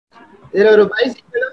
இதுல ஒரு பைசிக்கிளும்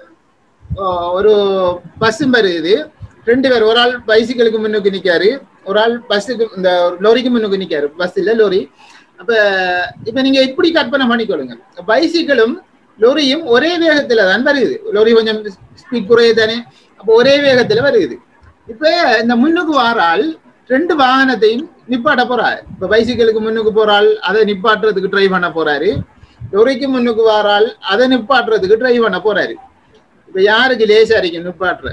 ஒரு பஸ்ஸும் வருது ரெண்டு பேர் ஒரு ஆள் பைசிக்கிளுக்கு முன்னுக்கு நிக்காரு ஒரு ஆள் பஸ்ஸுக்கு இந்த லோரிக்கு முன்னுக்கு நிக்காரு பஸ் இல்ல லோரி அப்ப இப்ப நீங்க இப்படி கற்பனை பண்ணிக்கொள்ளுங்க பைசிக்கிளும் லோரியும் ஒரே வேகத்துல தான் வருது லோரி கொஞ்சம் ஸ்பீட் குறைய தானே அப்போ ஒரே வேகத்துல வருது இப்ப இந்த முன்னுக்கு வாரால் ரெண்டு வாகனத்தையும் நிப்பாட்ட போறாரு இப்ப பைசிக்கிளுக்கு முன்னுக்கு போறாள் அதை நிப்பாட்டுறதுக்கு ட்ரை பண்ண போறாரு லொரிக்கு முன்னுக்கு வாரால் அதை நிப்பாட்டுறதுக்கு ட்ரை பண்ண போறாரு இப்ப யாருக்கு லேசா இருக்கு நிப்பாட்டுற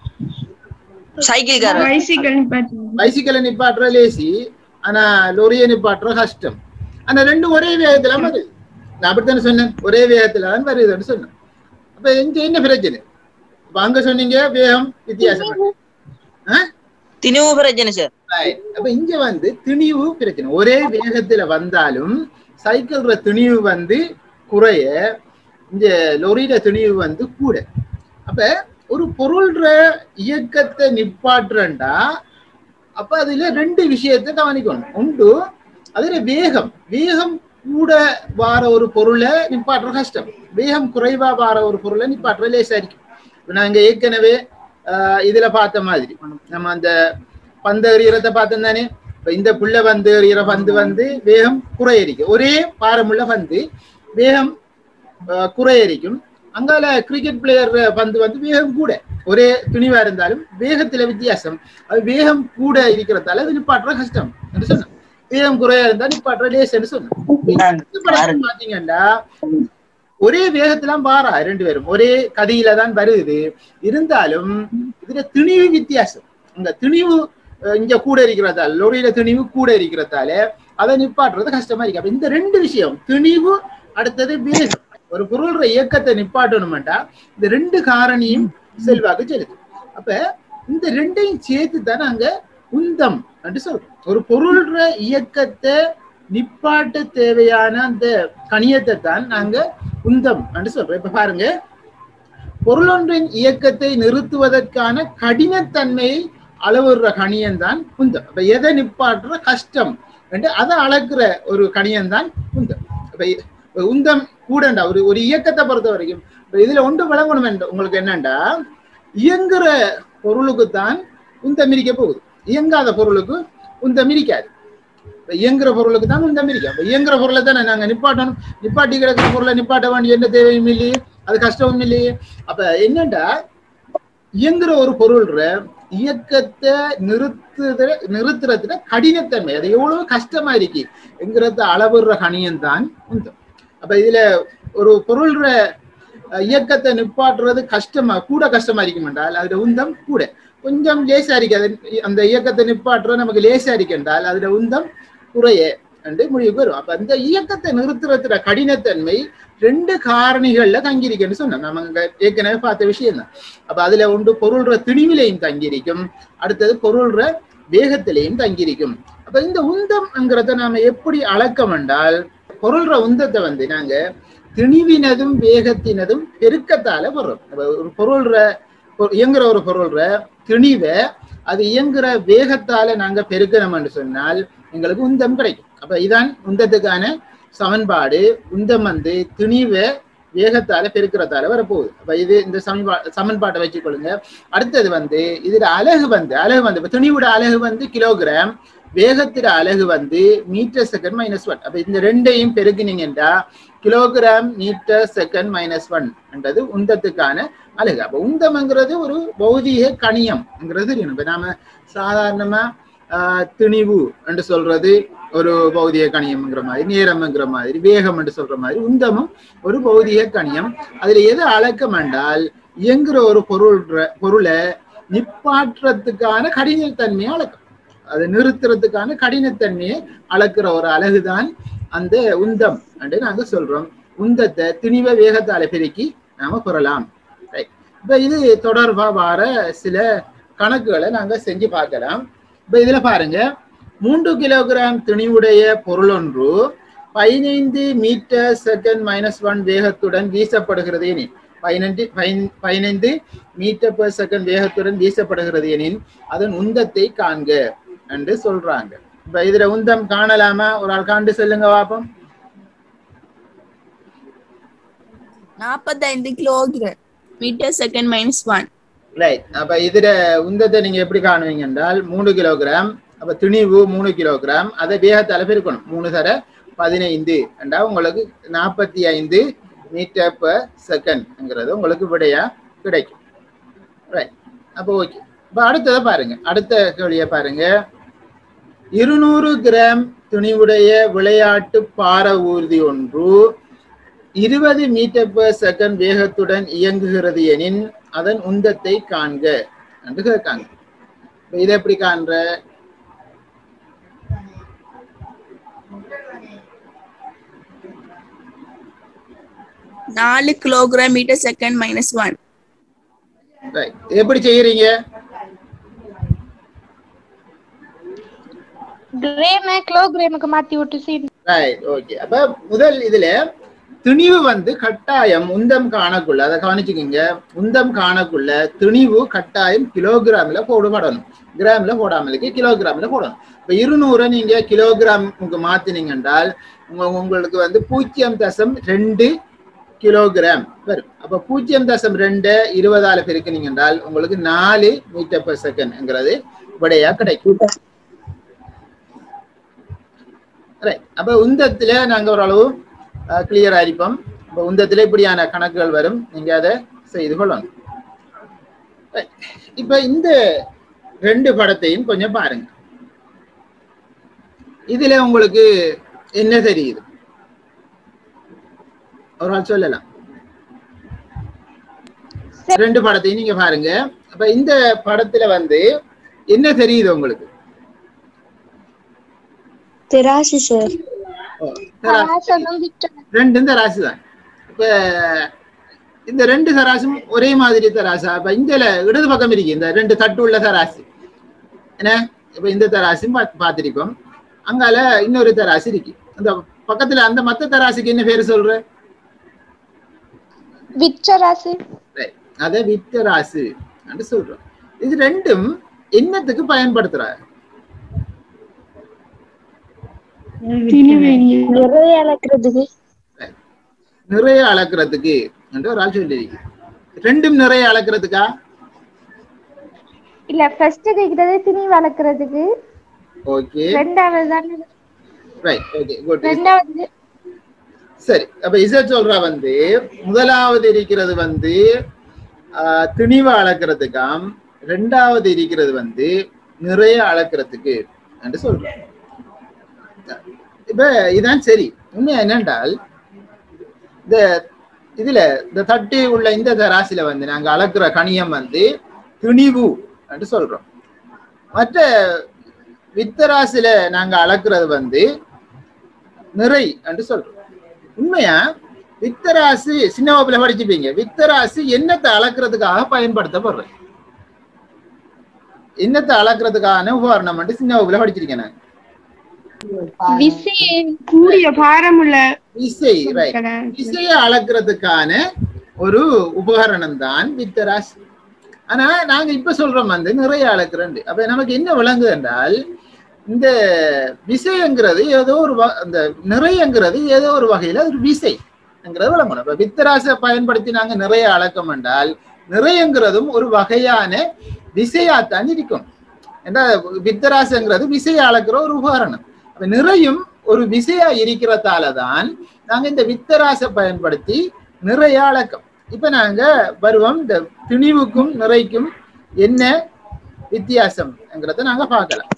சைக்கிள்காரர் பைசிக்கல் நிப்பாட்டு பைசிக்கலை நிப்பாட்டுற லேசி ஆனா லொரியை நிப்பாட்டுற கஷ்டம் ஆனா ரெண்டும் ஒரே வேகத்துல வருது நான் அப்படித்தானே சொன்னேன் ஒரே வேகத்துல தான் வருதுன்னு சொன்னேன் அப்ப இங்க என்ன பிரச்சனை அப்ப அங்க சொன்னீங்க வேகம் வித்தியாசம் ஆ? திணிவு பிரச்சனை சார் Right. அப்ப இங்க வந்து திணிவு பிரச்சனை ஒரே வேகத்துல வந்தாலும் சைக்கிள்ற திணிவு வந்து குறைய இந்த லொரியில திணிவு வந்து கூட அப்ப ஒரு பொருள்ற இயக்கத்தை நிப்பாட்டுறண்டா அப்ப அதுல ரெண்டு விஷயத்தை கவனிக்கணும் ஒன்று அதுல வேகம் வேகம் கூட வார ஒரு பொருளை நிப்பாட்டுற கஷ்டம் வேகம் குறைவா வார ஒரு பொருளை நிப்பாட்டுற லேசா இருக்கும் இப்ப நாங்க ஏற்கனவே ஆஹ் இதுல பார்த்த மாதிரி நம்ம அந்த பந்து எறியறத பார்த்தோம் தானே இப்ப இந்த புள்ள பந்து எறிகிற பந்து வந்து வேகம் குறையரிக்கும் ஒரே பாரமுள்ள பந்து வேகம் ஆஹ் குறையரிக்கும் அங்கால கிரிக்கெட் பிளேயர் பந்து வந்து வேகம் கூட ஒரே துணிவா இருந்தாலும் வேகத்துல வித்தியாசம் அது வேகம் கூட இருக்கிறதால அது நிப்பாட்டுற கஷ்டம் என்று சொன்னோம் வேகம் குறையா இருந்தா நிப்பாட்டுற லேஸ்ன்னு சொன்னோம் இந்த படத்துல பாத்தீங்கன்னா ஒரே வேகத்துல வாரா ரெண்டு பேரும் ஒரே கதியில தான் வருது இருந்தாலும் இதுல திணிவு வித்தியாசம் இந்த திணிவு அஹ், இங்க கூட இருக்கிறதால லொரியில திணிவு கூட இருக்கிறதால அதை நிப்பாட்டுறது கஷ்டமா இருக்கு அப்ப இந்த ரெண்டு விஷயம் திணிவு அடுத்தது வேகம் ஒரு பொருள்ற இயக்கத்தை நிப்பாட்டணும்டா இந்த ரெண்டு காரணியும் செல்வாக்கு செலுது அப்ப இந்த ரெண்டையும் சேர்த்து தான் நாங்க உந்தம் என்று சொல்றோம் ஒரு பொருள்ற இயக்கத்தை நிப்பாட்ட தேவையான அந்த கணியத்தை தான் நாங்க உந்தம் என்று சொல்றோம் இப்ப பாருங்க பொருளொன்றின் இயக்கத்தை நிறுத்துவதற்கான கடினத்தன்மையை அளவுற கணியம் தான் உந்தம் அப்ப எதை நிப்பாட்டுற கஷ்டம் என்று அதை அளக்குற ஒரு கணியம் தான் உந்தம் அப்ப இ- இப்ப உந்தம் கூடண்டா ஒரு ஒரு இயக்கத்தை பொறுத்த வரைக்கும் இப்ப இதுல ஒன்று விளங்கணும் என்ற- உங்களுக்கு என்னண்டா இயங்குற பொருளுக்கு தான் உந்தம் இருக்க போகுது இயங்காத பொருளுக்கு உந்தம் இருக்காது இப்ப இயங்குற பொருளுக்கு தான் உந்தம் இருக்கு அப்ப இயங்குற பொருளை தானே நாங்க நிப்பாட்டணும் நிப்பாட்டி கிடக்கிற பொருளை நிப்பாட்ட வேண்டிய எந்த தேவையும் இல்லையே அது கஷ்டமும் இல்லையே அப்ப என்னண்டா இயங்குற ஒரு பொருள்ற இயக்கத்தை நிறுத்துற நிறுத்துறதுல கடினத்தன்மை அது எவ்வளவு கஷ்டமா இருக்கு என்கிறத அளவுற கணியம் தான் உந்தம் அப்ப இதுல ஒரு பொருள்ற அஹ், இயக்கத்தை நிப்பாட்டுறது கஷ்டமா கூட கஷ்டமா இருக்கும் என்றால் அதுல உந்தம் கூட கொஞ்சம் லேசா இருக்கு அது அந்த இயக்கத்தை நிப்பாட்டுறது நமக்கு லேசா இருக்கு என்றால் அதுல உந்தம் குறைய என்று முடிவுக்கு வரும் அப்ப அந்த இயக்கத்தை நிறுத்துறதுல கடினத்தன்மை ரெண்டு காரணிகள்ல தங்கியிருக்குன்னு சொன்னோம் நம்ம அங்க ஏற்கனவே பார்த்த விஷயம் தான் அப்ப அதுல ஒன்று பொருள்ற திணிவிலையும் தங்கியிருக்கும் அடுத்தது பொருள்ற வேகத்திலையும் தங்கியிருக்கும் அப்ப இந்த உந்தம்ங்கிறத நாம எப்படி அளக்கம் என்றால் பொருள்ற உந்தத்தை வந்து நாங்க திணிவினதும் வேகத்தினதும் பெருக்கத்தால வர்றோம் அப்ப ஒரு பொருள்ற பொ- இயங்குற ஒரு பொருள்ற திணிவை அது இயங்குற வேகத்தால நாங்க பெருக்கணும்னு சொன்னால் எங்களுக்கு உந்தம் கிடைக்கும் அப்ப இதான் உந்தத்துக்கான சமன்பாடு உந்தம் வந்து திணிவை வேகத்தால பெருக்கிறதால வரப்போகுது அப்ப இது இந்த சமன்பா சமன்பாட்டை வச்சுக்கொள்ளுங்க அடுத்தது வந்து இதுல அலகு வந்து அலகு வந்து இப்ப திணிவோட அலகு வந்து கிலோகிராம் வேகத்திட அலகு வந்து மீட்டர் செகண்ட் மைனஸ் ஒன் அப்ப இந்த ரெண்டையும் பெருக்கினீங்கன்னா kilogram metre second minus one என்றது உந்தத்துக்கான அலகு அப்ப உந்தம்ங்கிறது ஒரு பௌதீக கணியம்ங்கிறது தெரியணும் இப்ப நாம சாதாரணமா ஆஹ், திணிவு என்று சொல்றது ஒரு பௌதிக கணியம்ங்கிற மாதிரி நேரம்ங்கிற மாதிரி வேகம் என்று சொல்ற மாதிரி உந்தமும் ஒரு பௌதிக கணியம் அதுல எது அளக்கம் என்றால் இயங்குற ஒரு பொருள் பொருளை நிப்பாற்றத்துக்கான கடினத்தன்மையை அளக்கும் அதை நிறுத்துறதுக்கான கடினத்தன்மையை அளக்குற ஒரு அழகுதான் அந்த உந்தம் என்று நாங்க சொல்றோம் உந்தத்தை திணிவ வேகத்தால பெருக்கி நாம பெறலாம் Right. இப்ப இது தொடர்பா வர சில கணக்குகளை நாங்க செஞ்சு பார்க்கலாம் இப்ப இதுல பாருங்க மூன்று கிலோகிராம் திணிவுடைய பொருள் ஒன்று பதினைந்து மீட்டர் செகண்ட் மைனஸ் ஒன் வேகத்துடன் வீசப்படுகிறது எனின் பதினஞ்சு பதின்- பதினைந்து மீட்டர் per செகண்ட் வேகத்துடன் வீசப்படுகிறது எனின் அதன் உந்தத்தை காண்க என்று சொல்றாங்க இப்ப இதுல உந்தம் காணலாமா ஒரு ஆள் காண்டு சொல்லுங்க பாப்போம் நாற்பத்தைந்து kilogram metre second minus one right அப்ப இதுல உந்தத்தை நீங்க எப்படி காணுவீங்க என்றால் மூணு கிலோகிராம் அப்ப திணிவு மூணு கிலோகிராம் அதை வேகத்தால பெருக்கணும் மூணு தர பதினைந்து என்றா உங்களுக்கு நாற்பத்தி ஐந்து மீட்டர் பர் செகண்ட்ங்கிறது உங்களுக்கு விடையா கிடைக்கும் ரைட் அப்போ ஓகே இப்போ அடுத்ததை பாருங்க அடுத்த கேள்வியை பாருங்க இருநூறு கிராம் துணிவுடைய விளையாட்டு பார ஊர்தி ஒன்று இருபது மீட்டர் per செகண்ட் வேகத்துடன் இயங்குகிறது எனின் அதன் உந்தத்தை காண்க என்று கேட்காங்க இப்ப இதை எப்படி காண்ற நாலு kilogram metre second minus one Right. எப்படி செய்யறீங்க கிரேம கிலோகிராமுக்கு மாத்தி விட்டு சீன் ரைட் ஓகே அப்ப முதல் இதுல திணிவு வந்து கட்டாயம் உந்தம் காணக்குள்ள அதை கவனிச்சுக்கோங்க உந்தம் காணக்குள்ள திணிவு கட்டாயம் கிலோகிராம்ல போடுபடணும் கிராம்ல போடாம இருக்கு கிலோகிராம்ல போடணும் இப்ப இருநூறை நீங்க கிலோகிராமுக்கு மாத்தினீங்க என்றால் உங்க- உங்களுக்கு வந்து பூஜ்ஜியம் தசம் ரெண்டு கிலோகிராம் வரும் அப்ப பூஜ்ஜியம் தசம் ரெண்டு இருபதால பெருக்கினீங்க என்றால் உங்களுக்கு நாலு மீட்டர் per செகண்ட்ங்கிறது விடையா கிடைக்கும் ரைட் அப்ப உந்தத்துல நாங்க ஓரளவு கிளியரா இருப்போம் அப்ப உந்தத்துல இப்படியான கணக்குகள் வரும் நீங்க அதை செய்து கொள்ளணும் Right. இப்ப இந்த ரெண்டு படத்தையும் கொஞ்சம் பாருங்க இதுல உங்களுக்கு என்ன தெரியுது ஒரு ஆள் சொல்லலாம் ரெண்டு படத்தையும் நீங்க பாருங்க அப்ப இந்த படத்துல வந்து என்ன தெரியுது உங்களுக்கு திராசு சார் ஓ, தராசு. ரெண்டும் தராசு தான் இப்ப இந்த ரெண்டு தராசும் ஒரே மாதிரி தராசா இப்ப இந்த இடது பக்கம் இருக்கு இந்த ரெண்டு தட்டு உள்ள தராசு என்ன இப்ப இந்த தராசும் பா- பார்த்திருக்கோம் அங்கால இன்னொரு தராசு இருக்கு அந்த பக்கத்துல அந்த மத்த தராசுக்கு என்ன பேரு சொல்ற விச்சராசி Right. அதை வித்தராசு என்று சொல்றோம் இது ரெண்டும் என்னத்துக்கு பயன்படுத்துறாங்க நிறைய அளக்கிறதுக்கு நிறைய அளக்கிறதுக்கு என்று ஒரு ஆள் சொல்லியிருக்கு ரெண்டும் நிறைய அளக்கிறதுக்கா இல்ல ஃபர்ஸ்ட் கேக்குறது திணி வளர்க்கறதுக்கு ஓகே ரெண்டாவது தானே ரைட் ஓகே குட் ரெண்டாவது சரி அப்ப இசட் சொல்றா வந்து முதலாவது இருக்கிறது வந்து ஆஹ், திணிவை அளக்கிறதுக்காம் ரெண்டாவது இருக்கிறது வந்து நிறைய அளக்கிறதுக்கு என்று சொல்றோம் இப்ப இதான் சரி உண்மை என்னென்றால் இந்த இதுல இந்த தட்டு உள்ள இந்த தராசில வந்து நாங்க அளக்குற கணியம் வந்து திணிவு என்று சொல்றோம் மற்ற வித்தராசில நாங்க அளக்குறது வந்து நிறை என்று சொல்றோம் உண்மையா வித்தராசு சின்ன வகுப்புல படிச்சுப்பீங்க வித்தராசு என்னத்தை அளக்கிறதுக்காக பயன்படுத்தப்படுறது என்னத்தை அளக்கிறதுக்கான உபகரணம் வந்து சின்ன வகுப்புல படிச்சிருக்கேன் நான் விசி கூடிய பாரமுள்ள விசை ரைட் விசையை அளக்கிறதுக்கான ஒரு உபகரணம் தான் வித்தராசு ஆனா நாங்க இப்ப சொல்றோம் வந்து நிறைய அளக்கிறோம் அப்ப நமக்கு என்ன விளங்குது என்றால் இந்த விசைங்கிறது ஏதோ ஒரு வ- அந்த நிறையங்கிறது ஏதோ ஒரு வகையில ஒரு விசைங்கிறது விளங்கணும் இப்ப வித்தராசை பயன்படுத்தி நாங்க நிறைய அளக்கம் என்றால் நிறையங்கிறதும் ஒரு வகையான விசையாத்தான் இருக்கும் ஏன்னா வித்தராசங்கிறது விசையை அளக்கிற ஒரு உபகரணம் அப்ப நிறையும் ஒரு விசையா இருக்கிறதால தான் நாங்க இந்த வித்தராசை பயன்படுத்தி நிறைய அளக்கம் இப்ப நாங்க வருவோம் இந்த திணிவுக்கும் நிறைக்கும் என்ன வித்தியாசம்ங்கிறத நாங்க பார்க்கலாம்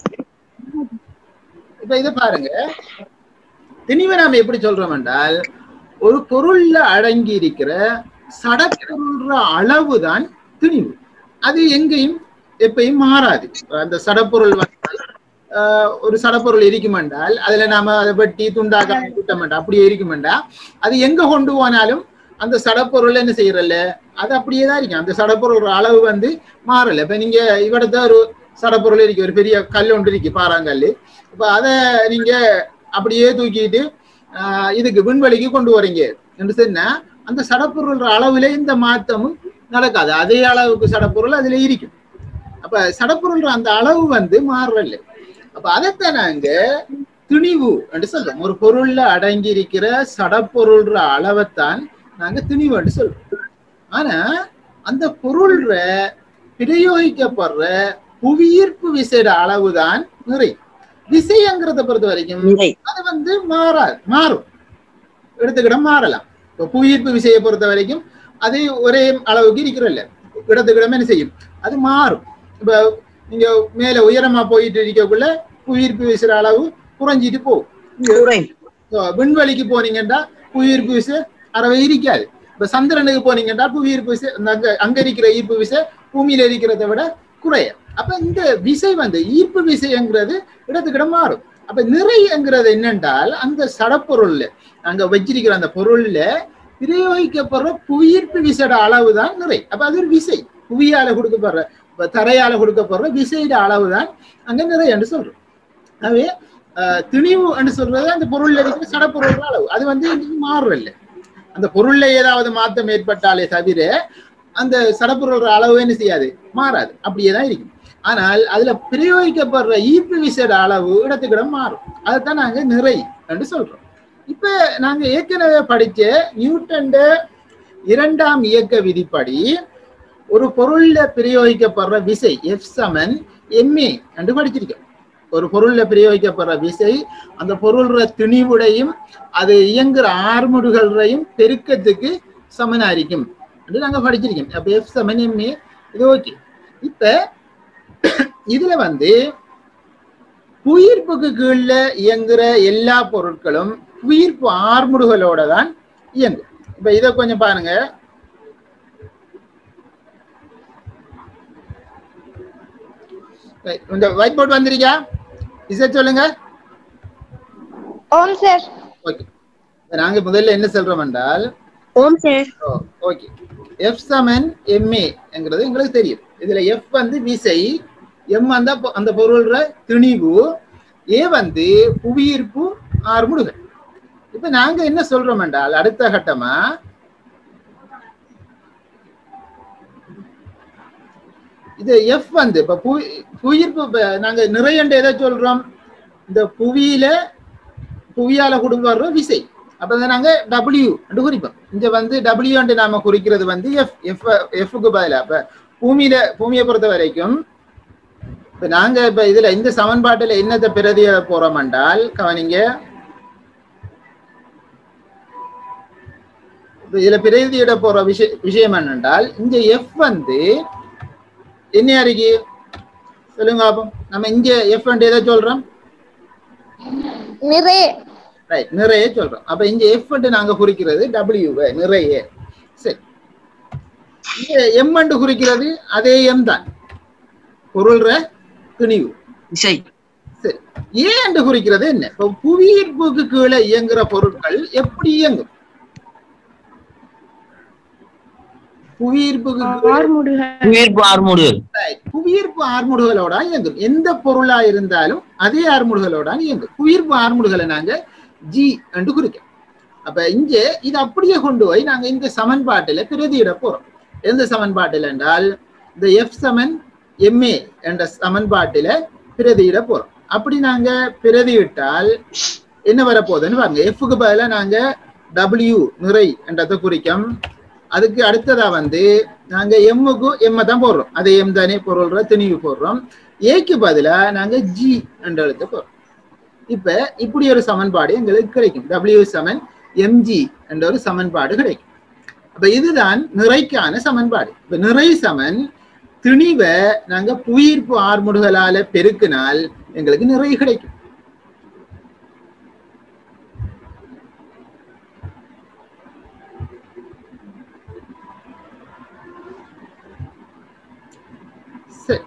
இப்ப இதை பாருங்க திணிவை நாம எப்படி சொல்றோம் என்றால் ஒரு பொருள்ல அடங்கி இருக்கிற சடப்பொருள்ற அளவு தான் திணிவு அது எங்கேயும் எப்பயும் மாறாது அந்த சடப்பொருள் வந்தால், ஆஹ், ஒரு சடப்பொருள் இருக்கும் என்றால் அதுல நாம அதை வெட்டி துண்டாக்க கூட்டம் வேண்டாம் அப்படியே இருக்கும் என்றால் அது எங்க கொண்டு போனாலும் அந்த சடப்பொருள் என்ன செய்யறல்ல அது அப்படியே தான் இருக்கும் அந்த சடப்பொருள் அளவு வந்து மாறல இப்ப நீங்க இவடத்த ஒரு சடப்பொருள் இருக்கு ஒரு பெரிய கல் ஒன்று இருக்கு பாறாங்கல் இப்ப அதை நீங்க அப்படியே தூக்கிட்டு ஆஹ், இதுக்கு விண்வெளிக்கு கொண்டு வரீங்க என்று சொன்னா அந்த சடப்பொருள் அளவுல இந்த மாற்றமும் நடக்காது அதே அளவுக்கு சடப்பொருள் அதுல இருக்கும் அப்ப சடப்பொருள் அந்த அளவு வந்து மாறல அப்ப அதைத்தான் நாங்க துணிவு என்று சொல்றோம் ஒரு பொருள்ல அடங்கி இருக்கிற சடப்பொருள்ற அளவைத்தான் நாங்க திணிவுன்னு சொல்றோம் ஆனா அந்த பொருள்ற பிரயோகிக்கப்படுற புவியீர்ப்பு விசையோட அளவுதான் நிறை விசைங்கிறத பொறுத்த வரைக்கும் நிறை அது வந்து மாறாது மாறும் இடத்துக்கிட மாறலாம் இப்போ புவியீர்ப்பு விசையை பொறுத்த வரைக்கும் அது ஒரே அளவுக்கு இருக்கிறல்ல இடத்துக்கிடம் என்ன செய்யும் அது மாறும் இப்போ நீங்க மேல உயரமா போயிட்டு இருக்கக்குள்ள புவியீர்ப்பு விசைற அளவு குறைஞ்சிட்டு போகும் இங்க குறை So, விண்வெளிக்கு போனீங்கன்னா புவியீர்ப்பு விசை அறவே இருக்காது இப்ப சந்திரனுக்கு போனீங்கன்னா புவியீர்ப்பு விசை அந்த அங்க அங்க இருக்கிற ஈர்ப்பு விசை பூமியில இருக்கிறத விட குறையும் அப்ப இந்த விசை வந்து ஈர்ப்பு விசைங்கிறது இடத்துக்கிட மாறும் அப்ப நிறைங்கிறது என்னென்றால் அந்த சடப்பொருள்ல அங்க வச்சிருக்கிற அந்த பொருள்ல பிரயோகிக்கப்படுற புவியீர்ப்பு விசையோட அளவு தான் நிறை அப்ப அது ஒரு விசை புவியால கொடுக்கப்படுற இப்ப தரையால கொடுக்கப்படுற விசையோட அளவு தான் அங்க நிறை என்று சொல்றோம் ஆகவே ஆஹ், திணிவு என்று சொல்றது அந்த பொருள்ல இருக்கிற சடப்பொருள் அளவு அது வந்து இன்னைக்கு மாறுறல்ல அந்த பொருள்ல ஏதாவது மாற்றம் ஏற்பட்டாலே தவிர அந்த சடப்பொருள் அளவு என்ன செய்யாது மாறாது அப்படியே தான் இருக்கும் ஆனால் அதுல பிரயோகிக்கப்படுற ஈர்ப்பு விசையோட அளவு இடத்துக்கிடம் மாறும் அதைத்தான் நாங்க நிறை என்று சொல்றோம் இப்ப நாங்க ஏற்கனவே படிச்ச நியூட்டன்ட இரண்டாம் இயக்க விதிப்படி ஒரு பொருள்ல பிரயோகிக்கப்படுற விசை எஃப் சமன் எம்ஏ என்று படிச்சிருக்கோம் ஒரு பொருள்ல பிரயோகிக்கப்படுற விசை அந்த பொருள்ற திணிவுடையும் அது இயங்குற ஆர்முடுகளையும் பெருக்கத்துக்கு சமனாரிக்கும் என்று நாங்க படிச்சிருக்கோம் அப்ப எஃப் சமன் எம்ஏ இது ஓகே இப்ப இதுல வந்து புயிர்ப்புக்கு கீழே இயங்குற எல்லா பொருட்களும் புயிர்ப்பு ஆர்முடுகளோட தான் இயங்கும் இப்ப இதை கொஞ்சம் பாருங்க Right. இந்த ஒயிட் போர்ட் வந்திருக்கா இசை சொல்லுங்க ஓம் சார் ஓகே நாங்க முதல்ல என்ன சொல்றோம் என்றால் ஓம் சார் ஓகே எஃப் சமன் எம்ஏ என்கிறது எங்களுக்கு தெரியும் இதுல எஃப் வந்து விசை எம் அந்த பொ- அந்த பொருள்ற திணிவு ஏ வந்து புவியீர்ப்பு ஆறுமுடுகள் இப்ப நாங்க என்ன சொல்றோம் என்றால் அடுத்த கட்டமா இது எஃப் வந்து இப்ப புவி புவியீர்ப்பு இப்ப நாங்க நிறையண்ட எதை சொல்றோம் இந்த புவியில புவியால கொடுப்படுற விசை அப்ப இதை நாங்க டபிள்யூ என்று குறிப்போம் இங்க வந்து டபிள்யூ என்று நாம குறிக்கிறது வந்து எஃப் எஃப் எஃப்க்கு பதிலா அப்ப பூமியில பூமியை பொறுத்த வரைக்கும் இப்ப நாங்க இப்ப இதுல இந்த சமன்பாட்டுல என்னத்தை பிரதிய போறோம் என்றால் கவனிங்க இப்ப இதுல பிரதியிட போற விஷய விஷயம் என்னென்றால் இந்த எஃப் வந்து என்ன இருக்கு சொல்லுங்க பாப்போம் நம்ம இங்க எஃப் எதை சொல்றோம் நிறைய ரைட் நிறைய சொல்றோம் அப்ப இங்க எஃப் நாங்க குறிக்கிறது டபிள்யூ நிறைய சரி இங்க எம் குறிக்கிறது அதே எம் தான் பொருள்ற துணிவு இசை சரி ஏ என்று குறிக்கிறது என்ன இப்ப புவியீர்ப்புக்கு கீழே இயங்குற பொருட்கள் எப்படி இயங்கும் புவியீர்ப்புக்கு கீழே ஆறுமுடுகள் உயிர்ப்பு ஆறுமுடுகள் Right. புவியீர்ப்பு ஆர்முடுகளோட இயங்கும் எந்த பொருளா இருந்தாலும் அதே ஆர்முடுகளோட இயங்கும் புவியீர்ப்பு ஆர்முடுகளை நாங்க ஜி என்று குறிக்கும் அப்ப இங்க இது அப்படியே கொண்டு போய் நாங்க இந்த சமன்பாட்டில பிரதியிட போறோம் எந்த சமன்பாட்டில் என்றால் இந்த எஃப் சமன் எம்ஏ என்ற சமன்பாட்டில பிரதியிட போறோம் அப்படி நாங்க பிரதியிட்டால் என்ன வரப்போகுதுன்னு பாருங்க எஃப்க்கு பதிலா நாங்க டபிள்யூ நிறை என்றதை குறிக்கும் அதுக்கு அடுத்ததா வந்து நாங்க எம்முக்கு எம்ம தான் போடுறோம் அதே எம் தானே பொருள்ற திணிவு போடுறோம் ஏக்கு பதிலா நாங்க ஜி என்ற எழுத்து போடுறோம் இப்ப இப்படி ஒரு சமன்பாடு எங்களுக்கு கிடைக்கும் டபிள்யூ சமன் எம்ஜி என்ற ஒரு சமன்பாடு கிடைக்கும் அப்ப இதுதான் நிறைக்கான சமன்பாடு இப்ப நிறை சமன் திணிவை நாங்க புயிர்ப்பு ஆர்முடுகளால பெருக்கினால் எங்களுக்கு நிறை கிடைக்கும் சரி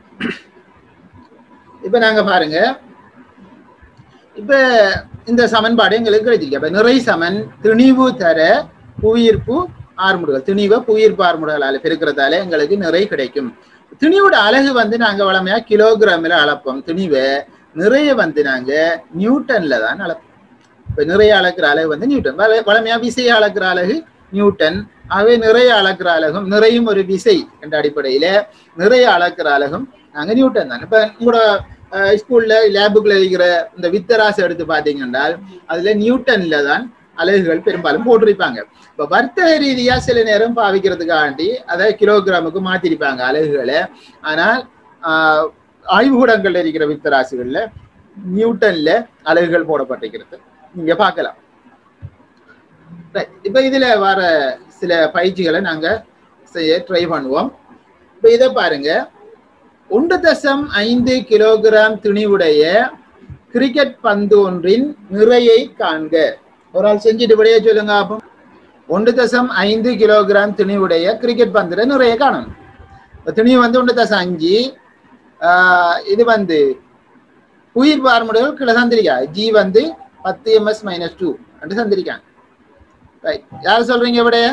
இப்ப நாங்க பாருங்க இப்ப இந்த சமன்பாடு எங்களுக்கு கிடைச்சிருக்கு அப்ப நிறை சமன் திணிவு தர புவியீர்ப்பு ஆர்முடுகள் திணிவை புவியீர்ப்பு ஆர்முடுகளால பெருக்கிறதால எங்களுக்கு நிறை கிடைக்கும் திணிவோட அலகு வந்து நாங்க வளமையா கிலோகிராம்ல அளப்போம் திணிவை நிறைய வந்து நாங்க நியூட்டன்ல தான் அளப்போம் இப்ப நிறைய அளக்கிற அலகு வந்து நியூட்டன் வள- வளமையா விசையை அளக்கிற அலகு நியூட்டன் ஆகவே நிறைய அளக்கிற அலகும் நிறையும் ஒரு விசை என்ற அடிப்படையில நிறைய அளக்கிற அலகும் நாங்க நியூட்டன் தான் இப்ப உங்களோட அஹ், ஸ்கூல்ல லேபுக்குள்ள இருக்கிற இந்த வித்தராசை எடுத்து பாத்தீங்கன்னா அதுல நியூட்டன்ல தான் அலகுகள் பெரும்பாலும் போட்டிருப்பாங்க இப்ப வர்த்தக ரீதியா சில நேரம் பாவிக்கிறதுக்காண்டி அதை கிலோகிராமுக்கு மாத்திருப்பாங்க அலகுகளை ஆனால் ஆஹ், ஆய்வுகூடங்கள்ல இருக்கிற வித்தராசுகள்ல நியூட்டன்ல அலகுகள் போடப்பட்டிருக்கிறது நீங்க பார்க்கலாம் Right. இப்ப இதுல வர சில பயிற்சிகளை நாங்க செய்ய ட்ரை பண்ணுவோம் இப்ப இதை பாருங்க ஒன்று தசம் ஐந்து கிலோகிராம் துணிவுடைய கிரிக்கெட் பந்து ஒன்றின் நிறையை காண்க ஒரு ஆள் செஞ்சுட்டு விடைய சொல்லுங்க அப்போ ஒன்று தசம் ஐந்து கிலோகிராம் துணிவுடைய கிரிக்கெட் பந்துல நிறைய காணணும் இப்ப துணி வந்து ஒன்று தசம் அஞ்சு ஆஹ் இது வந்து உயிர் பார்முடைகள் கீழே சந்திரிக்கா ஜி வந்து பத்து எம்எஸ் மைனஸ் டூ அப்படி சந்திரிக்காங்க ரைட் யார் சொல்றீங்க விடைய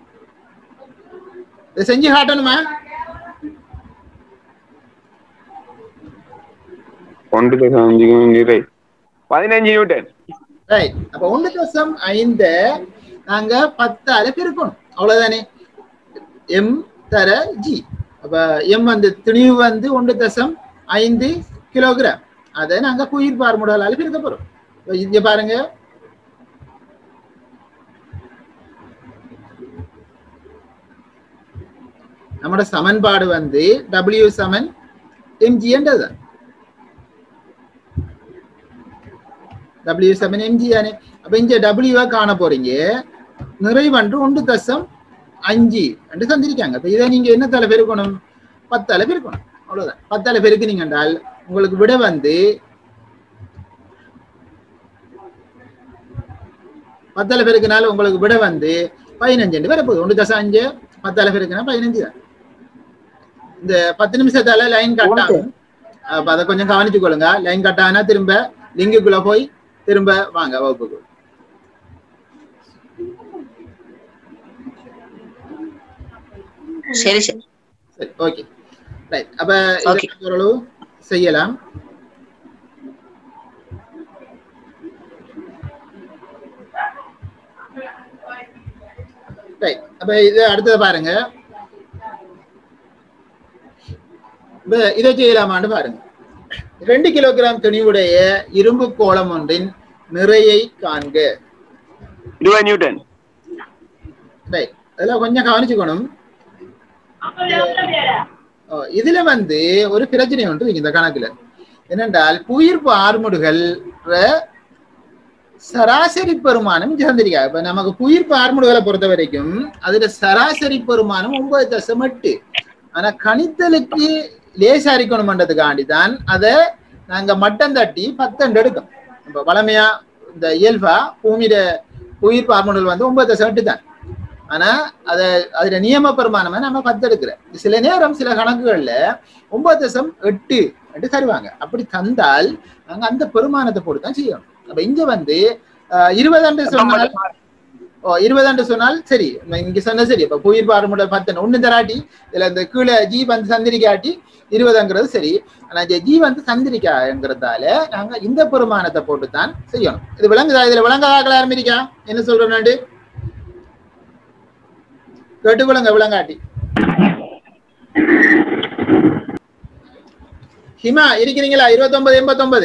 இதை செஞ்சு காட்டணுமா ஒன்று தசம் அஞ்சுக்கு நிறை பதினஞ்சு நியூட்டன் ரைட் அப்ப ஒன்று தசம் ஐந்த நாங்க பத்தால பெருக்கணும் அவ்வளவுதானே எம் தர ஜி அப்ப எம் வந்து துணிவு வந்து ஒன்று தசம் ஐந்து கிலோகிராம் அதை நாங்க குயிர் பார்முடாலால பெருக்க போறோம் இப்ப இங்க பாருங்க நம்மட சமன்பாடு வந்து W சமன் mg என்றது W சமன் mg தானே அப்ப இங்க W வ காண போறீங்க நிறைவன்று ஒன்று தசம் அஞ்சு என்று தந்திருக்காங்க அப்ப இதை நீங்க என்ன தலை பெருக்கணும் பத்தால பெருக்கணும் அவ்வளவுதான் பத்தால பெருக்குனீங்க என்றால் உங்களுக்கு விட வந்து பத்தால பெருக்கினால உங்களுக்கு விட வந்து பதினஞ்சு என்று வரப்போகுது ஒன்று தசம் அஞ்சு பத்தால பெருக்கினா பதினஞ்சு தான் இந்த பத்து நிமிஷத்தால லைன் கட் ஆகும் அப்ப அதை கொஞ்சம் கவனிச்சு கொள்ளுங்க லைன் கட் ஆனா திரும்ப லிங்குக்குள்ள போய் திரும்ப வாங்க வகுப்புக்கு சரி சரி சரி ஓகே ரைட் அப்ப Okay. இதை ஓரளவு செய்யலாம் ரைட் அப்ப இது அடுத்தது பாருங்க இப்ப இதை செய்யலாமான்னு பாருங்க ரெண்டு கிலோகிராம் துணிவுடைய இரும்பு கோளம் ஒன்றின் நிறையை காண்க இருபது நியூட்டன் ரைட் அதெல்லாம் கொஞ்சம் கவனிச்சுக்கணும் ஓ, இதுல வந்து ஒரு பிரச்சனை ஒன்று இருக்கு இந்த கணக்குல என்னென்றால் புவியீர்ப்பு ஆர்முடுகள் சராசரி பெருமானம் சந்திரிக்கா இப்ப நமக்கு புவியீர்ப்பு ஆர்முடுகளை பொறுத்த வரைக்கும் அதுல சராசரி பெருமானம் ஒன்பது தசம் எட்டு ஆனா கணித்தலுக்கு லேசாரிக்கணும்ன்றதுக்காண்டி தான் அதை நாங்க மட்டம் தட்டி பத்தண்டு எடுக்கும் இப்ப வளமையா இந்த இயல்பா பூமியில புவியீர்ப்பு ஆர்முடுகள் வந்து ஒன்பது தசம் எட்டு தான் ஆனா அத அதுல நியம பெருமானமா நம்ம பத்து எடுக்கிறோம் சில நேரம் சில கணக்குகள்ல ஒன்பது தசம் எட்டு என்று தருவாங்க அப்படி தந்தால் நாங்க அந்த பெருமானத்தை போட்டு தான் செய்யணும் அப்ப இங்க வந்து ஆஹ், இருபது ஆண்டு சொன்னால் ஓ இருபது ஆண்டு சொன்னால் சரி இங்க சொன்ன சரி இப்ப புயிர் பார்முடல் பத்து ஒண்ணு தராட்டி இதுல இந்த கீழே ஜி வந்து சந்திரிக்காட்டி இருபதுங்கிறது சரி ஆனா இங்க ஜி வந்து சந்திரிக்காங்கிறதால நாங்க இந்த பெருமானத்தை போட்டு தான் செய்யணும் இது விளங்குதா இதுல விளங்காதாக்கள் ஆரம்பிக்கா என்ன சொல்றேன் நாண்டு கேட்டுக்கொள்ளுங்க விளங்காட்டி ஹிமா இருக்கிறீங்களா இருபத்தொன்பது எண்பத்தொன்பது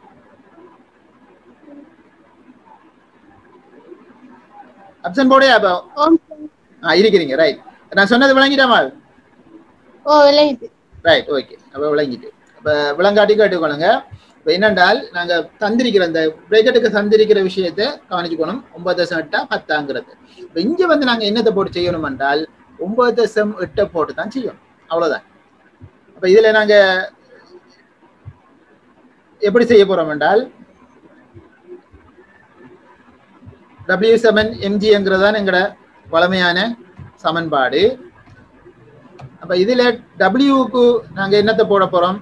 அப்சன் போடையா அப்போ ஓம் ஆ இருக்கிறீங்க ரைட் நான் சொன்னது விளங்கிட்டாமா ஓ விளையுது ரைட் ஓகே அப்ப விளங்கிட்டு அப்ப விளங்காட்டி கேட்டுக்கொள்ளுங்க இப்ப என்னென்றால் நாங்க தந்திரிக்கிற இந்த பிரேக்கெட்டுக்கு தந்திரிக்கிற விஷயத்தை கவனிச்சுக்கணும் ஒன்பது தசம் எட்டா பத்தாங்கிறது இப்ப இங்க வந்து நாங்க என்னத்தை போட்டு செய்யணும் என்றால் ஒன்பது தசம் எட்டை போட்டு தான் செய்யணும் அவ்வளவுதான் அப்ப இதுல நாங்க எப்படி செய்ய போறோம் என்றால் டபிள்யூ செவன் எம்ஜிங்கிறது எங்கட வளமையான சமன்பாடு அப்ப இதுல டபிள்யூக்கு நாங்க என்னத்தை போட போறோம்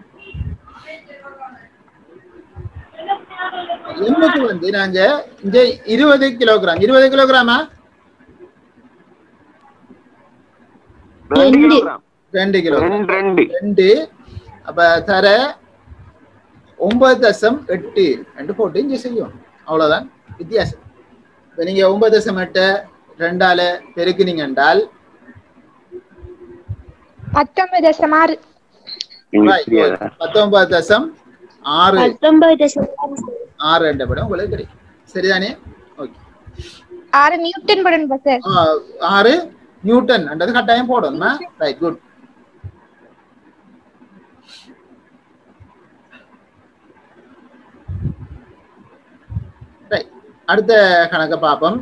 எம்முக்கு வந்து நாங்க இங்க இருபது கிலோகிராம் இருபது கிலோகிராமா ரெண்டு ரெண்டு. கிலோகிராம் ரெண்டு கிலோகிராம் ரெண்டு ரெண்டு ரெண்டு அப்ப தர ஒன்பது தசம் எட்டு ரெண்டு போட்டு இங்க செய்யும் அவ்வளவுதான் வித்தியாசம் இப்ப நீங்க ஒன்பது தசம் எட்டை ரெண்டால பெருக்குனீங்க என்றால் பத்தொன்பது தசம் ஆறு உங்களுக்கு தெரியாதா பத்தொன்பது தசம் ஆறு பத்தொன்பது தசம் ஆறு என்ற படம் உங்களுக்கு கிடைக்கும் சரிதானே ஓகே ஆறு நியூட்டன் போடணும்பா சார் ஆஹ் ஆறு நியூட்டன் என்றது கட்டாயம் போடணுமா ரைட் குட் ரைட் அடுத்த கணக்க பார்ப்போம்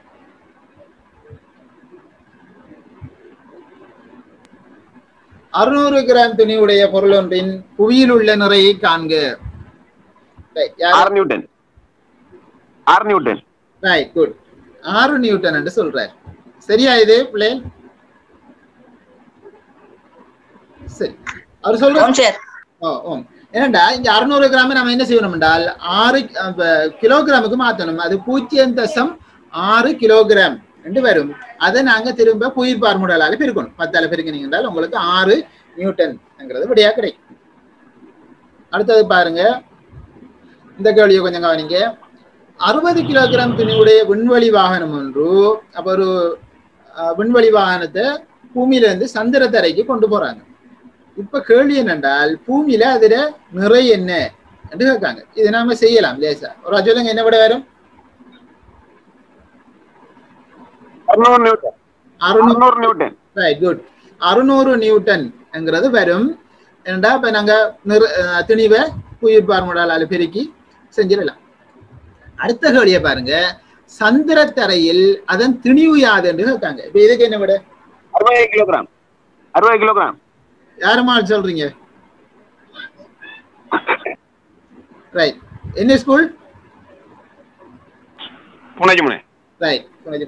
அறுநூறு கிராம் துணியுடைய பொருள் ஒன்றின் புவியில் உள்ள நிறையை காண்க Right, யாரு? ஆறு நியூட்டன் ஆறு நியூட்டன் ரைட் குட் ஆறு நியூட்டன் என்று சொல்றார் சரியா இது பிள்ளை சரி அவர் சொல்ற சார் ஓ ஓம் ஏன்டா இங்க அறுநூறு கிராம் நம்ம என்ன செய்யணும் என்றால் ஆறு அப்ப, கிலோகிராமுக்கு மாத்தணும் அது பூஜ்ஜியம் தசம் ஆறு கிலோகிராம் என்று வரும் அதை நாங்க திரும்ப புயிர் பார்முடலாக பெருக்கணும் பத்தால பெருக்கினீங்க என்றால் உங்களுக்கு ஆறு நியூட்டன்ங்கிறது விடையா கிடைக்கும் அடுத்தது பாருங்க இந்த கேள்வியை கொஞ்சம் கவனிங்க அறுபது கிலோகிராம் துணிவுடைய விண்வெளி வாகனம் ஒன்று அப்ப ஒரு அஹ், விண்வெளி வாகனத்தை பூமியில இருந்து சந்திர தரைக்கு கொண்டு போறாங்க இப்ப கேள்வி என்னென்றால் பூமியில அதுல நிறை என்ன என்று கேட்காங்க இது நாம செய்யலாம் லேசா ஒரு சொல்லுங்க என்ன விட வரும் அறுநூறு நியூட்டன் அறுநூறு அறுநூறு நியூட்டன் ரைட் குட் அறுநூறு நியூட்டன்ங்கிறது வரும் ஏன்டா இப்ப நாங்க நிற அஹ், திணிவை உயிர் பார்முடாலால பெருக்கி செஞ்சிடலாம் அடுத்த கேள்வியை பாருங்க சந்திரத்தரையில் அதன் திணிவு யாது என்று கேட்காங்க இப்ப இதுக்கு என்ன விட அறுபது கிலோகிராம் அறுபது கிலோகிராம் யாருமா சொல்றீங்க ரைட் என்ன ஸ்கூல் புனஜி முனை ரைட்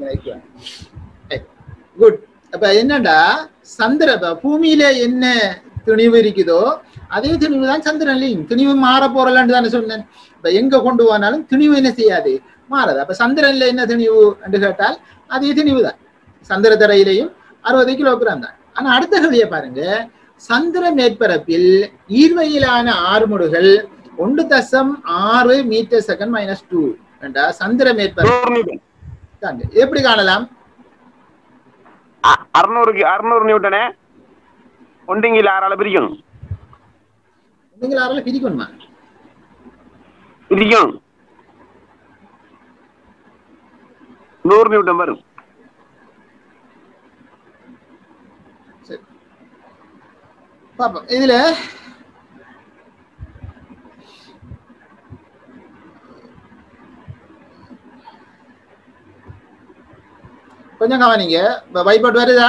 குட் அப்ப என்னடா சந்திர இப்ப பூமியில என்ன துணிவு இருக்குதோ அதே துணிவு தான் சந்திரன்லையும் துணிவு மாற போறலான்னு தானே சொன்னேன் இப்ப எங்க கொண்டு போனாலும் துணிவு என்ன செய்யாது மாறாது அப்ப சந்திரன்ல என்ன துணிவு என்று கேட்டால் அதே துணிவு தான் சந்திர தரையிலையும் அறுபது கிலோகிராம் தான் ஆனா அடுத்த கேள்வியை பாருங்க சந்திர மேற்பரப்பில் ஈர்வையிலான ஆறுமுடுகள் ஒன்று தசம் ஆறு மீட்டர் செகண்ட் மைனஸ் டூ என்றா சந்திர மேற்பரப்பு நூறு நியூட்டன் தாங்க. எப்படி காணலாம் அ- அறுநூறு கி- அறுநூறு நியூட்டனே ஒண்டிங்கில் ஆறால பிரிக்கணும் நீங்கள் யாரால பிரிக்கணுமா பிரிக்கணும் நூறு நியூட்டன் வரும் சரி பாப்போம் இதுல கொஞ்சம் கவனிங்க வைபட் வருதா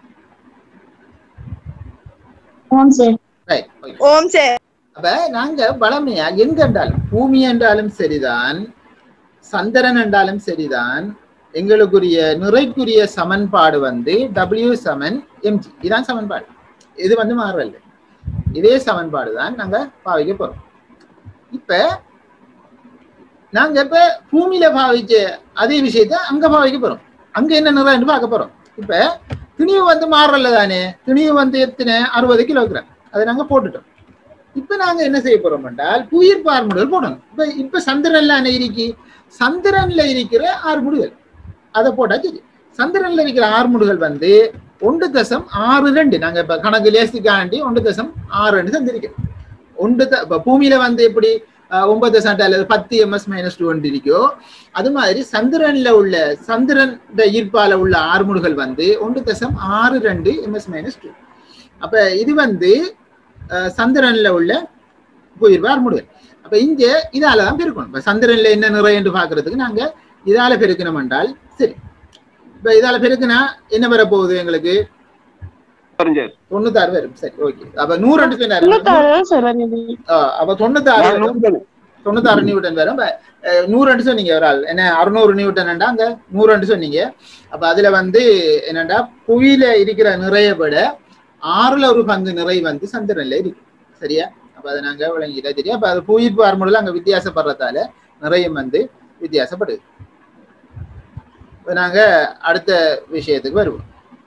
ஓம் சார் ரைட் ஓம் சார் அப்ப நாங்க வளமையா எங்க என்றாலும் பூமி என்றாலும் சரிதான் சந்திரன் என்றாலும் சரிதான் எங்களுக்குரிய நிறைக்குரிய சமன்பாடு வந்து டபிள்யூ சமன் எம்ஜி இதான் சமன்பாடு இது வந்து மாறல இதே சமன்பாடு தான் நாங்க பாவிக்க போறோம் இப்ப நாங்க இப்ப பூமியில பாவிச்ச அதே விஷயத்த அங்க பாவிக்க போறோம் அங்க என்ன நிறம் பார்க்க போறோம் இப்ப துணிவு வந்து மாறல தானே துணிவு வந்து எத்தனை அறுபது கிலோகிராம் அதை நாங்க போட்டுட்டோம் இப்ப நாங்க என்ன செய்ய போறோம் என்றால் புயிர் பார்முடல் போடணும் இப்ப இப்ப சந்திரன்ல என்ன இருக்கி சந்திரன்ல இருக்கிற ஆறுமுடுகள் அதை போட்டா சரி சந்திரன்ல இருக்கிற ஆறுமுடுகள் வந்து ஒன்று தசம் ஆறு ரெண்டு நாங்க இப்ப கணக்கு லேசிக்காண்டி ஒன்று தசம் ஆறு ரெண்டு தந்திருக்கோம் ஒன்று த- இப்ப பூமியில வந்து எப்படி அஹ், ஒன்பது தசம் அல்லது பத்து எம்எஸ் மைனஸ் டூ இருக்கோ அது மாதிரி சந்திரன்ல உள்ள சந்திரன் ஈர்ப்பால உள்ள ஆறுமுடுகள் வந்து ஒன்று தசம் ஆறு ரெண்டு எம்எஸ் மைனஸ் டூ அப்ப இது வந்து அஹ், சந்திரன்ல உள்ள புயிர் ஆறுமுடுகள் அப்ப இங்க இதால தான் பெருக்கணும் இப்ப சந்திரன்ல என்ன நிறை என்று பாக்குறதுக்கு நாங்க இதால பெருக்கணும் என்றால் சரி இப்ப இதால பெருக்குனா என்ன வர போகுது எங்களுக்கு வரும் சார் தொண்ணூத்தாறு வரும் சரி ஓகே அப்ப நூறு ரெண்டு சொன்னாரு தொண்ணூத்தாறு தான் சார் வந்தது ஆஹ் அப்ப தொண்ணூத்தாறு நான் வரும். நூறு தொண்ணூத்தாறு நியூட்டன் வரும் அப்ப, அஹ், நூறு ரெண்டு சொன்னீங்க ஒரு ஆள் என்ன அறுநூறு நியூட்டன்டா அங்க நூறு ரெண்டு சொன்னீங்க அப்ப அதுல வந்து என்னடா புவியில இருக்கிற நிறைய விட ஆறுல ஒரு பங்கு நிறை வந்து சந்திரன்ல இருக்கு சரியா அப்ப அதை நாங்க விளங்கிட்டா தெரியும் அப்ப அது புவி பார்முடல அங்க வித்தியாசப்படுறதால நிறையும் வந்து வித்தியாசப்படுது இப்ப நாங்க அடுத்த விஷயத்துக்கு வருவோம்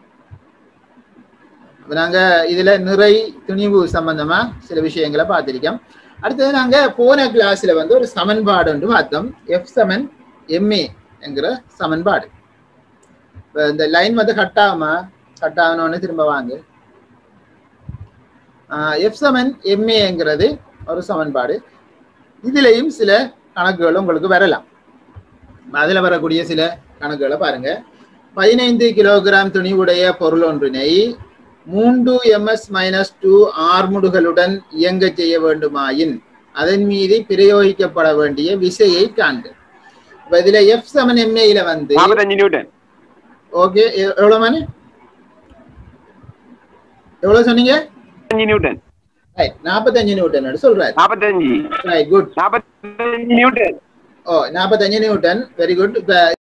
இப்ப நாங்க இதுல நிறை துணிவு சம்பந்தமா சில விஷயங்களை பார்த்திருக்கோம் அடுத்தது நாங்க போன கிளாஸ்ல வந்து ஒரு சமன்பாடு ஒன்று பார்த்தோம் எஃப் சமன் எம்ஏ என்கிற சமன்பாடு இப்ப இந்த லைன் வந்து கட் ஆகுமா கட் ஆகணும்னு திரும்ப வாங்க எஃப் சமன் எம்ஏங்கிறது ஒரு சமன்பாடு இதுலயும் சில கணக்குகள் உங்களுக்கு வரலாம் அதுல வரக்கூடிய சில கணக்குகளை பாருங்க பதினைந்து கிலோகிராம் துணிவுடைய பொருள் ஒன்றினை மூன்று எம்எஸ் மைனஸ் டூ ஆர்முடுகளுடன் இயங்க செய்ய வேண்டுமாயின் அதன் மீது பிரயோகிக்கப்பட வேண்டிய விசையை காண்க இப்ப இதுல எஃப் செவன் எம்ஏல வந்து நாற்பத்தஞ்சு நியூட்டன் ஓகே எவ்வளவு மணி எவ்வளவு சொன்னீங்க அஞ்சு நியூட்டன் ரைட் நாற்பத்தஞ்சு நியூட்டன் சொல்றாரு நாற்பத்தஞ்சு ரைட் குட் நாற்பத்தஞ்சு நியூட்டன் ஓ நாற்பத்தஞ்சு நியூட்டன் வெரி குட் இப்ப